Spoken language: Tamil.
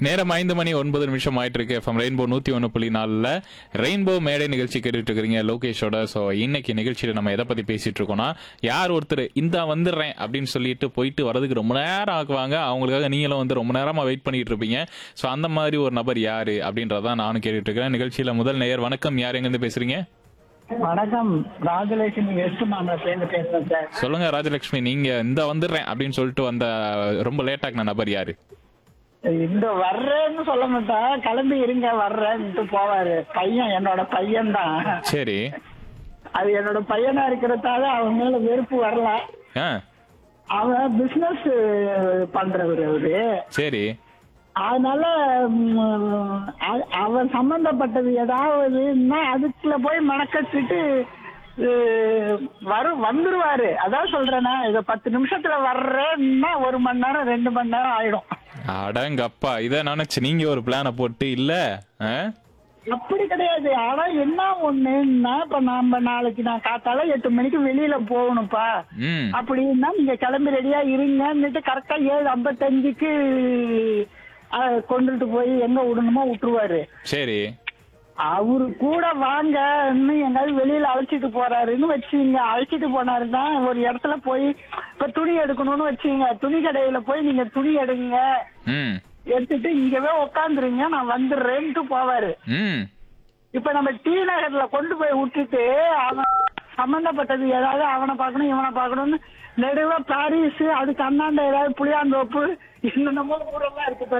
நேரம் ஐந்து மணி ஒன்பது நிமிஷம் ஆயிட்டு இருக்கு எஃப்எம் ரெயின்போ நூத்தி ஒன்று புள்ளி நாலுல ரெயின்போ மேடை நிகழ்ச்சி கேட்டுட்டு இருக்கிறீங்க லோகேஷோட ஸோ இன்னைக்கு நிகழ்ச்சியில நம்ம எதை பத்தி பேசிட்டு இருக்கோம்னா யார் ஒருத்தர் இந்த வந்துடுறேன் அப்படின்னு சொல்லிட்டு போயிட்டு வரதுக்கு ரொம்ப நேரம் ஆக்குவாங்க அவங்களுக்காக நீங்களும் வந்து ரொம்ப நேரமா வெயிட் பண்ணிட்டு இருப்பீங்க ஸோ அந்த மாதிரி ஒரு நபர் யாரு அப்படின்றதான் நானும் கேட்டுட்டு இருக்கிறேன் நிகழ்ச்சியில முதல் நேயர் வணக்கம் யார் எங்கிருந்து பேசுறீங்க வணக்கம் ராஜலட்சுமி வெஸ்ட் மாநிலத்திலேருந்து பேசுறேன் சார் சொல்லுங்க ராஜலட்சுமி நீங்க இந்த வந்துடுறேன் அப்படின்னு சொல்லிட்டு வந்த ரொம்ப லேட் ஆகின நபர் யாரு இந்த வர்றேன்னு சொல்ல மாட்டேன் கிளம்பி இருங்க வர்றேன்ட்டு போவாரு பையன் என்னோட பையன் தான் சரி அது என்னோட பையனா இருக்கிறதால அவன் மேல வெறுப்பு வரலாம் ஆ அவன் பிசினஸ் பண்றவர் அவரு சரி அதனால ம், அ- அவன் சம்பந்தப்பட்டது ஏதாவதுன்னா அதுக்குள்ள போய் மனக்கட்டுட்டு அஹ், வரும் வந்துருவாரு அதான் சொல்றேன்னா இத பத்து நிமிஷத்துல வர்றேன்னா ஒரு மணி நேரம் ரெண்டு மணி நேரம் ஆயிடும் அடங்கப்பா இதை நினைச்சு நீங்க ஒரு பிளானை போட்டு இல்ல ஆ? அப்படி கிடையாது ஆனா என்ன ஒண்ணுன்னா இப்ப நாம நாளைக்கு நான் காத்தால எட்டு மணிக்கு வெளியில போகணும்ப்பா ம் அப்படின்னா நீங்க கிளம்பி ரெடியா இருங்கன்னுட்டு கரெக்டா ஏழு ஐம்பத்தஞ்சுக்கு அஹ், கொண்டுட்டு போய் எங்க விடணுமோ விட்டுருவாரு சரி அவரு கூட வாங்க இன்னும் எங்காவது வெளியில அழைச்சிட்டு போறாருன்னு வச்சுங்க அழைச்சிட்டு போனாருன்னா ஒரு இடத்துல போய் இப்ப துணி எடுக்கணும்னு வச்சுங்க துணி கடையில போய் நீங்க துணி எடுங்க ம் எடுத்துட்டு இங்கவே உக்காந்துருங்க நான் வந்துடுறேன்ட்டு போவாரு ம் இப்ப நம்ம டி நகர்ல கொண்டு போய் விட்டுட்டு அவன் சம்பந்தப்பட்டது ஏதாவது அவனை பார்க்கணும் இவனை பார்க்கணும்னு நெடுவா பாரிஸ் அதுக்கு அண்ணாண்ட ஏதாவது புளியாந்தோப்பு என்னென்னமோ ஊரெல்லாம் இருக்கு பாரு.